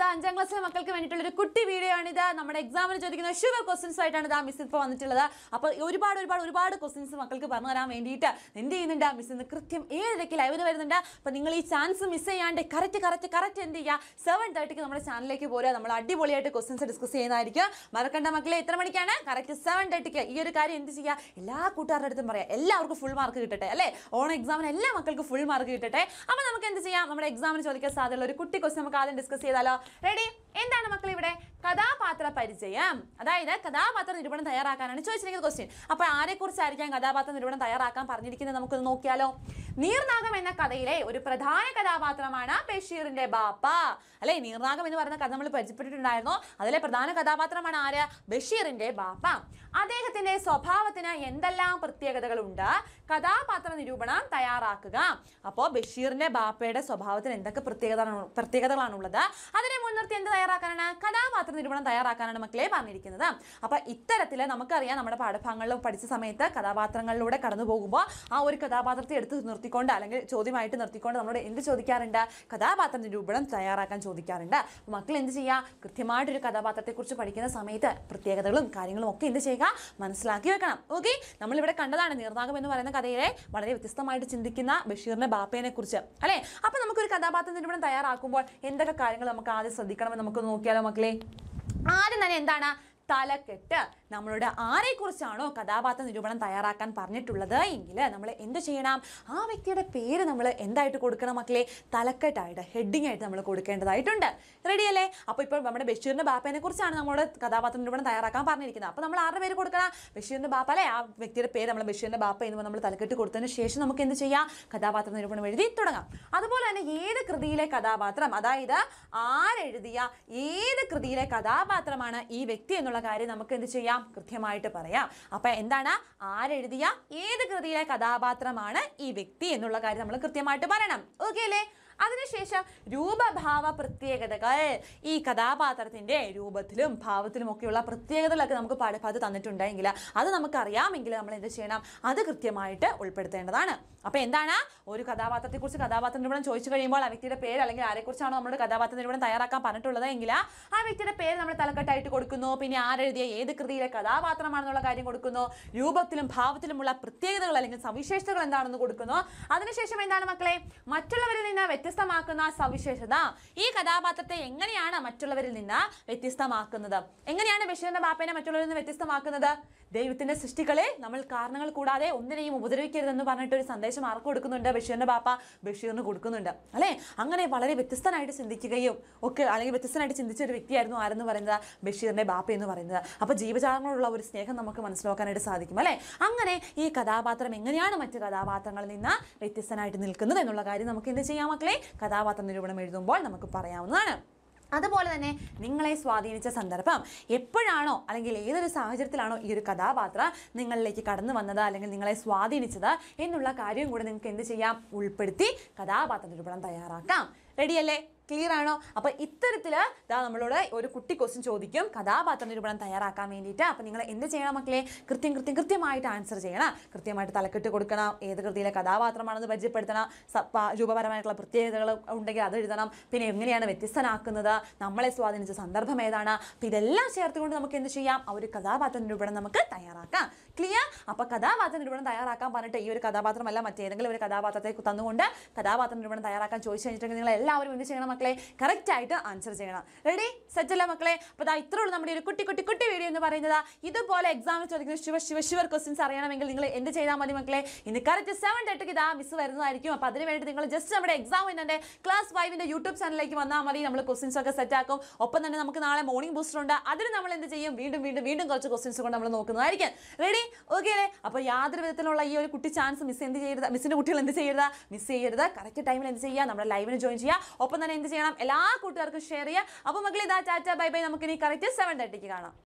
ദാ അഞ്ചാം ക്ലാസ്സിലെ മക്കൾക്ക് വേണ്ടിയിട്ടുള്ള ഒരു കുട്ടി വീഡിയോ ആണിത് നമ്മുടെ എക്സാമിന് ചോദിക്കുന്ന ഷുവർ ക്വസ്റ്റ്യൻസ് ആയിട്ടാണ് ദാ മിസ് ഇപ്പോൾ വന്നിട്ടുള്ളത് അപ്പോൾ ഒരുപാട് ഒരുപാട് ഒരുപാട് ക്വസ്റ്റ്യൻസ് മക്കൾക്ക് പറഞ്ഞു തരാൻ വേണ്ടിയിട്ട് എന്ത് ചെയ്യുന്നുണ്ട് മിസ് ഇന്ന് കൃത്യം ഏഴരയ്ക്ക് ലൈവിന് വരുന്നുണ്ട് അപ്പോൾ നിങ്ങൾ ഈ ചാൻസ് മിസ് ചെയ്യാണ്ട് കറക്റ്റ് കറക്റ്റ് കറക്റ്റ് എന്ത് ചെയ്യുക സെവൻ തേർട്ടിക്ക് നമ്മുടെ ചാനലിലേക്ക് പോരുക നമ്മൾ അടിപൊളിയായിട്ട് ക്വസ്റ്റ്യൻസ് ഡിസ്കസ് ചെയ്യുന്നതായിരിക്കും മറക്കണ്ട മക്കളെ എത്ര മണിക്കാണ് കറക്റ്റ് സെവൻ തേർട്ടിക്ക് ഈ ഒരു കാര്യം എന്ത് ചെയ്യുക എല്ലാ കൂട്ടുകാരുടെ അടുത്തും പറയാം എല്ലാവർക്കും ഫുൾ മാർക്ക് കിട്ടട്ടെ അല്ലേ ഓണം എക്സാമിന് എല്ലാ മക്കൾക്കും ഫുൾ മാർക്ക് കിട്ടട്ടെ അപ്പോൾ നമുക്ക് എന്ത് ചെയ്യാം നമ്മുടെ എക്സാമിന് ചോദിക്കാൻ സാധ്യതയുള്ള ഒരു കുട്ടി ക്വസ്റ്റ്യൻ നമുക്ക് ആദ്യം ഡിസ്കസ് ചെയ്താലോ റെഡി എന്താണ് മക്കൾ ഇവിടെ കഥാപാത്ര പരിചയം അതായത് കഥാപാത്ര നിരൂപണം തയ്യാറാക്കാനാണ് ചോദിച്ചിരിക്കുന്നത് ക്വസ്റ്റ്യൻ അപ്പോൾ ആരെക്കുറിച്ചായിരിക്കാം കഥാപാത്ര നിരൂപണം തയ്യാറാക്കാൻ പറഞ്ഞിരിക്കുന്നത് നമുക്കൊന്ന് നോക്കിയാലോ നീർനാഗം എന്ന കഥയിലെ ഒരു പ്രധാന കഥാപാത്രമാണ് ബഷീറിന്റെ ബാപ്പ അല്ലെ നീർനാഗം എന്ന് പറയുന്ന കഥ നമ്മൾ പരിചയപ്പെട്ടിട്ടുണ്ടായിരുന്നു അതിലെ പ്രധാന കഥാപാത്രമാണ് ആര് ബഷീറിന്റെ ബാപ്പ അദ്ദേഹത്തിന്റെ സ്വഭാവത്തിന് എന്തെല്ലാം പ്രത്യേകതകളുണ്ട് കഥാപാത്ര നിരൂപണം തയ്യാറാക്കുക അപ്പോൾ ബഷീറിന്റെ ബാപ്പയുടെ സ്വഭാവത്തിന് എന്തൊക്കെ പ്രത്യേകതകളാണ് പ്രത്യേകതകളാണുള്ളത് അതിനെ മുൻനിർത്തി എന്ത് തയ്യാറാക്കാനാണ് കഥാപാത്ര നിരൂപണം തയ്യാറാക്കാനാണ് മക്കളെ പറഞ്ഞിരിക്കുന്നത് അപ്പോൾ ഇത്തരത്തിൽ നമുക്കറിയാം നമ്മുടെ പാഠഭാഗങ്ങളിൽ പഠിച്ച സമയത്ത് കഥാപാത്രങ്ങളിലൂടെ കടന്നു പോകുമ്പോൾ ആ ഒരു കഥാപാത്രത്തെ എടുത്ത് നിർത്തിക്കൊണ്ട് അല്ലെങ്കിൽ ചോദ്യമായിട്ട് നിർത്തിക്കൊണ്ട് നമ്മളോട് എന്ത് ചോദിക്കാറുണ്ട് കഥാപാത്ര നിരൂപണം തയ്യാറാക്കാൻ ചോദിക്കാറുണ്ട് അപ്പോൾ മക്കൾ എന്ത് ചെയ്യുക കൃത്യമായിട്ടൊരു കഥാപാത്രത്തെക്കുറിച്ച് പഠിക്കുന്ന സമയത്ത് പ്രത്യേകതകളും കാര്യങ്ങളും ഒക്കെ എന്ത് ചെയ്യുക മനസ്സിലാക്കി വെക്കണം ഓക്കെ നമ്മളിവിടെ കണ്ടതാണ് നീർനാഗം എന്ന് പറയുന്ന കഥയിലെ വളരെ വ്യത്യസ്തമായിട്ട് ചിന്തിക്കുന്ന ബഷീറിന്റെ ബാപ്പയെ കുറിച്ച് അല്ലേ അപ്പൊ നമുക്കൊരു കഥാപാത്ര നിരൂപണം തയ്യാറാക്കുമ്പോൾ എന്തൊക്കെ കാര്യങ്ങൾ നമുക്ക് ആദ്യം ശ്രദ്ധിക്കണമെന്ന് നമുക്ക് നോക്കിയാലോ മക്കളെ ആദ്യം തന്നെ എന്താണ് തലക്കെട്ട് നമ്മളോട് ആരെക്കുറിച്ചാണോ കഥാപാത്ര നിരൂപണം തയ്യാറാക്കാൻ പറഞ്ഞിട്ടുള്ളത് എങ്കിൽ നമ്മൾ എന്ത് ചെയ്യണം ആ വ്യക്തിയുടെ പേര് നമ്മൾ എന്തായിട്ട് കൊടുക്കണം മക്കളെ തലക്കെട്ടായിട്ട് ഹെഡിങ് ആയിട്ട് നമ്മൾ കൊടുക്കേണ്ടതായിട്ടുണ്ട് റെഡി അല്ലേ അപ്പോൾ ഇപ്പോൾ നമ്മുടെ ബഷീറിന്റെ ബാപ്പനെ കുറിച്ചാണ് നമ്മളോട് കഥാപാത്ര നിരൂപണം തയ്യാറാക്കാൻ പറഞ്ഞിരിക്കുന്നത് അപ്പോൾ നമ്മൾ ആരുടെ പേര് കൊടുക്കണം ബഷീറിന്റെ ബാപ്പ അല്ലേ ആ വ്യക്തിയുടെ പേര് നമ്മൾ ബഷീറിന്റെ ബാപ്പ എന്ന് നമ്മൾ തലക്കെട്ട് കൊടുത്തതിന് ശേഷം നമുക്ക് എന്ത് ചെയ്യാം കഥാപാത്ര നിരൂപണം എഴുതി തുടങ്ങാം അതുപോലെ തന്നെ ഏത് കൃതിയിലെ കഥാപാത്രം അതായത് ആരെഴുതിയ ഏത് കൃതിയിലെ കഥാപാത്രമാണ് ഈ വ്യക്തി എന്നുള്ള കാര്യം നമുക്ക് എന്ത് ചെയ്യാം കൃത്യമായിട്ട് പറയാം അപ്പൊ എന്താണ് ആരെഴുതിയ ഏത് കൃതിയിലെ കഥാപാത്രമാണ് ഈ വ്യക്തി എന്നുള്ള കാര്യം നമ്മൾ കൃത്യമായിട്ട് പറയണം ഓക്കെ അല്ലേ അതിനുശേഷം രൂപഭാവ പ്രത്യേകതകൾ ഈ കഥാപാത്രത്തിന്റെ രൂപത്തിലും ഭാവത്തിലും ഒക്കെയുള്ള പ്രത്യേകതകളൊക്കെ നമുക്ക് പാഠഭാഗത്ത് തന്നിട്ടുണ്ടെങ്കിൽ അത് നമുക്ക് അറിയാമെങ്കിൽ നമ്മൾ എന്ത് ചെയ്യണം അത് കൃത്യമായിട്ട് ഉൾപ്പെടുത്തേണ്ടതാണ് അപ്പൊ എന്താണ് ഒരു കഥാപാത്രത്തെ കുറിച്ച് കഥാപാത്ര നിരൂപണം ചോദിച്ചു കഴിയുമ്പോൾ ആ വ്യക്തിയുടെ പേര് അല്ലെങ്കിൽ ആരെക്കുറിച്ചാണോ നമ്മുടെ കഥാപാത്ര നിരൂപണം തയ്യാറാക്കാൻ പറഞ്ഞിട്ടുള്ളത് എങ്കിൽ ആ വ്യക്തിയുടെ പേര് നമ്മൾ തലക്കെട്ടായിട്ട് കൊടുക്കുന്നു പിന്നെ ആരെഴുതിയ ഏത് കൃതിയിലെ കഥാപാത്രമാണെന്നുള്ള കാര്യം കൊടുക്കുന്നു രൂപത്തിലും ഭാവത്തിലുമുള്ള പ്രത്യേകതകൾ അല്ലെങ്കിൽ സവിശേഷതകൾ എന്താണെന്ന് കൊടുക്കുന്നു അതിനുശേഷം എന്താണ് മക്കളെ മറ്റുള്ളവരിൽ നിന്ന് വ്യത്യസ്തമാക്കുന്ന സവിശേഷത ഈ കഥാപാത്രത്തെ എങ്ങനെയാണ് മറ്റുള്ളവരിൽ നിന്ന് വ്യത്യസ്തമാക്കുന്നത് എങ്ങനെയാണ് ബഷീറിന്റെ ബാപ്പനെ മറ്റുള്ളവരിൽ നിന്ന് വ്യത്യസ്തമാക്കുന്നത് ദൈവത്തിന്റെ സൃഷ്ടികളെ നമ്മൾ കാരണങ്ങൾ കൂടാതെ ഒന്നിനെയും ഉപദ്രവിക്കരുതെന്ന് പറഞ്ഞിട്ട് ഒരു സന്ദേശം ആർക്ക് കൊടുക്കുന്നുണ്ട് ബഷീറിന്റെ ബാപ്പ ബഷീറിന് കൊടുക്കുന്നുണ്ട് അല്ലേ അങ്ങനെ വളരെ വ്യത്യസ്തനായിട്ട് ചിന്തിക്കുകയും ഒക്കെ അല്ലെങ്കിൽ വ്യത്യസ്തനായിട്ട് ചിന്തിച്ച ഒരു വ്യക്തിയായിരുന്നു ആരെന്ന് പറയുന്നത് ബഷീറിന്റെ ബാപ്പ എന്ന് പറയുന്നത് അപ്പോൾ ജീവജാലങ്ങളോടുള്ള ഒരു സ്നേഹം നമുക്ക് മനസ്സിലാക്കാനായിട്ട് സാധിക്കും അല്ലേ അങ്ങനെ ഈ കഥാപാത്രം എങ്ങനെയാണ് മറ്റു കഥാപാത്രങ്ങളിൽ നിന്ന് വ്യത്യസ്തനായിട്ട് നിൽക്കുന്നത് എന്നുള്ള കാര്യം നമുക്ക് എന്ത് ചെയ്യാം മക്കളെ കഥാപാത്ര നിരൂപണം എഴുതുമ്പോൾ നമുക്ക് പറയാവുന്നതാണ് അതുപോലെ തന്നെ നിങ്ങളെ സ്വാധീനിച്ച സന്ദർഭം എപ്പോഴാണോ അല്ലെങ്കിൽ ഏതൊരു സാഹചര്യത്തിലാണോ ഈ ഒരു കഥാപാത്രം നിങ്ങളിലേക്ക് കടന്നു വന്നത് അല്ലെങ്കിൽ നിങ്ങളെ സ്വാധീനിച്ചത് എന്നുള്ള കാര്യം കൂടെ നിങ്ങൾക്ക് എന്ത് ചെയ്യാം ഉൾപ്പെടുത്തി കഥാപാത്ര നിരൂപണം തയ്യാറാക്കാം റെഡിയല്ലേ ക്ലിയർ ആണോ അപ്പൊ ഇത്തരത്തില് ദാ നമ്മളോട് ഒരു കുട്ടി ക്വസ്റ്റ്യൻ ചോദിക്കും കഥാപാത്ര നിരൂപണം തയ്യാറാക്കാൻ വേണ്ടിയിട്ട് അപ്പൊ നിങ്ങൾ എന്ത് ചെയ്യണം മക്കളെ കൃത്യം കൃത്യം കൃത്യമായിട്ട് ആൻസർ ചെയ്യണം കൃത്യമായിട്ട് തലക്കെട്ട് കൊടുക്കണം ഏത് കൃതിയിലെ കഥാപാത്രമാണെന്ന് പരിചയപ്പെടുത്തണം സ- പ- രൂപപരമായിട്ടുള്ള പ്രത്യേകതകൾ ഉണ്ടെങ്കിൽ അത് എഴുതണം പിന്നെ എങ്ങനെയാണ് വ്യത്യസ്തനാക്കുന്നത് നമ്മളെ സ്വാധീനിച്ച സന്ദർഭം ഏതാണ് അപ്പൊ ഇതെല്ലാം ചേർത്തുകൊണ്ട് നമുക്ക് എന്ത് ചെയ്യാം ആ ഒരു കഥാപാത്ര നിരൂപണം നമുക്ക് തയ്യാറാക്കാം ക്ലിയർ അപ്പൊ കഥാപാത്ര നിരൂപണം തയ്യാറാക്കാൻ പറഞ്ഞിട്ട് ഈ ഒരു കഥാപാത്രമല്ല മറ്റേതെങ്കിലും ഒരു കഥാപാത്രത്തെ തന്നുകൊണ്ട് കഥാപാത്ര നിരൂപണം തയ്യാറാക്കാൻ ചോദിച്ചു കഴിഞ്ഞിട്ടുണ്ടെങ്കിൽ നിങ്ങൾ എല്ലാവരും എന്ത് ചെയ്യണം മക്കളെ കറക്റ്റ് ആയിട്ട് ആൻസർ ചെയ്യണം റെഡി സെറ്റ് അല്ല മക്കളെ അപ്പോൾ ദാ ഇത്രേ ഉള്ളൂ നമ്മുടെ ഒരു കുട്ടി കുട്ടി കുട്ടി വീഡിയോ എന്ന് പറയുന്നത് ഇതുപോലെ എക്സാമിൽ ചോദിക്കുന്ന ശിവ ശിവ ശിവർ ക്വസ്റ്റ്യൻസ് അറിയണമെങ്കിൽ നിങ്ങൾ എന്ത് ചെയ്താൽ മതി മക്കളെ ഇന്ന് കറക്റ്റ് സെവൻ തേർട്ടിക്ക് ഇതാ മിസ് വരുന്നതായിരിക്കും അപ്പോൾ അതിന് വേണ്ടി നിങ്ങൾ ജസ്റ്റ് നമ്മുടെ എക്സാം എൻ്റെ ക്ലാസ് ഫൈവിൻ്റെ യൂട്യൂബ് ചാനലിലേക്ക് വന്നാൽ മതി നമ്മൾ ക്വസ്റ്റ്യൻസ് ഒക്കെ സെറ്റ് ആക്കും ഒപ്പം തന്നെ നമുക്ക് നാളെ മോർണിംഗ് ബൂസ്റ്റർ ഉണ്ട് അതിന് നമ്മൾ എന്ത് ചെയ്യും വീണ്ടും വീണ്ടും വീണ്ടും കുറച്ച് ക്വസ്റ്റ്യൻസ് കൊണ്ട് നമ്മൾ നോക്കുന്നതായിരിക്കും റെഡി ഓക്കെ അല്ലേ അപ്പോൾ യാതൊരു വിധത്തിലുള്ള ഈ ഒരു കുട്ടി ചാൻസ് മിസ് എന്ത് ചെയ്യരുത് മിസ്സിൻ്റെ കുട്ടികൾ എന്ത് ചെയ്യരുത് മിസ് ചെയ്യരുത് കറക്റ്റ് ടൈമിൽ എന്ത് ചെയ്യുക നമ്മുടെ ലൈവിന് ജോയിൻ ചെയ്യുക ഒപ്പം തന്നെ എന്ത് ചെയ്യണം എല്ലാ കൂട്ടുകാർക്കും ഷെയർ ചെയ്യുക അപ്പോൾ മക്കളെ ഇതാ ടാറ്റ ബൈ ബൈ നമുക്കിനി കറക്റ്റ് സെവൻ തേർട്ടിക്ക് കാണാം